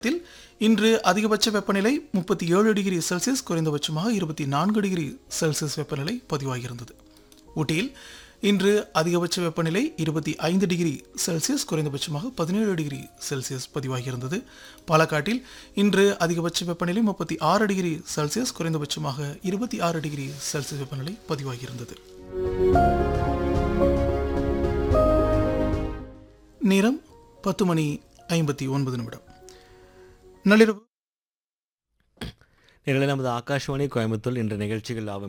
த்தில் இன்று அதிகபட்ச வெப்பநிலை முப்பத்தி ஏழு டிகிரி செல்சியஸ் குறைந்தபட்சமாக இருபத்தி நான்கு டிகிரி செல்சியஸ் வெப்பநிலை பதிவாகியிருந்தது ஊட்டியில் இன்று அதிகபட்ச வெப்பநிலை இருபத்தி ஐந்து டிகிரி செல்சியஸ் குறைந்தபட்சமாக பதினேழு டிகிரி செல்சியஸ் பதிவாகியிருந்தது பாலக்காட்டில் இன்று அதிகபட்ச வெப்பநிலை முப்பத்தி ஆறு டிகிரி செல்சியஸ் குறைந்தபட்சமாக இருபத்தி ஆறு டிகிரி செல்சியஸ் வெப்பநிலை பதிவாகியிருந்தது நேரம் பத்து மணி ஐம்பத்தி ஒன்பது நிமிடம் நள்ளிரவு நேரில் நமது ஆகாஷ்வாணி கோயம்புத்தூர் என்ற நிகழ்ச்சிகள் ஆகும்